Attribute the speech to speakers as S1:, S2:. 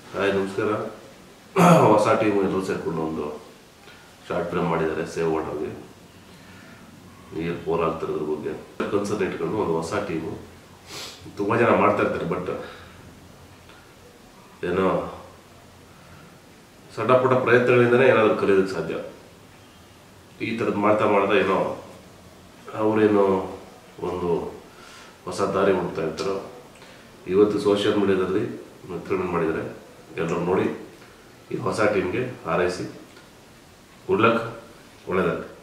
S1: hi ನಮಸ್ಕಾರ ಹೊಸ team ಎಲ್ಲರೂ ಸೇರ್ಕೊಂಡು ಒಂದು ಶಾರ್ಟ್ ಫಿಲ್ಮ್ ಮಾಡಿದ್ದಾರೆ ಸೇವ್ ಆಗಿ ನೀರು ಪೋರ್ ಆಗ್ತಿರೋದ್ರ ಬಗ್ಗೆ ಕನ್ಸರ್ನ್ ಇಟ್ಕೊಂಡು ಒಂದು ಹೊಸ ಟೀಮು ತುಂಬ ಜನ ಮಾಡ್ತಾ ಇರ್ತಾರೆ ಬಟ್ ಏನೋ ಸಣ್ಣ ಪುಟ್ಟ ಪ್ರಯತ್ನಗಳಿಂದನೇ ಏನಾದರೂ ಕಲಿಯೋದಕ್ಕೆ ಸಾಧ್ಯ ಈ ಥರದ್ದು ಮಾಡ್ತಾ ಮಾಡ್ತಾ ಏನೋ ಅವರೇನೋ ಒಂದು ಹೊಸ ದಾರಿ ಹುಡ್ತಾ ಇರ್ತಾರೋ ಇವತ್ತು ಸೋಷಿಯಲ್ ಮೀಡಿಯಾದಲ್ಲಿ ಮಿತ್ರಗಳನ್ನು ಮಾಡಿದ್ದಾರೆ ಎಲ್ಲರೂ ನೋಡಿ ಈ ಹೊಸ ಟೀಮ್ಗೆ ಹಾರೈಸಿ ಗುಡ್ ಲಕ್ ಒಳ್ಳೆಯದಾಗಲಿ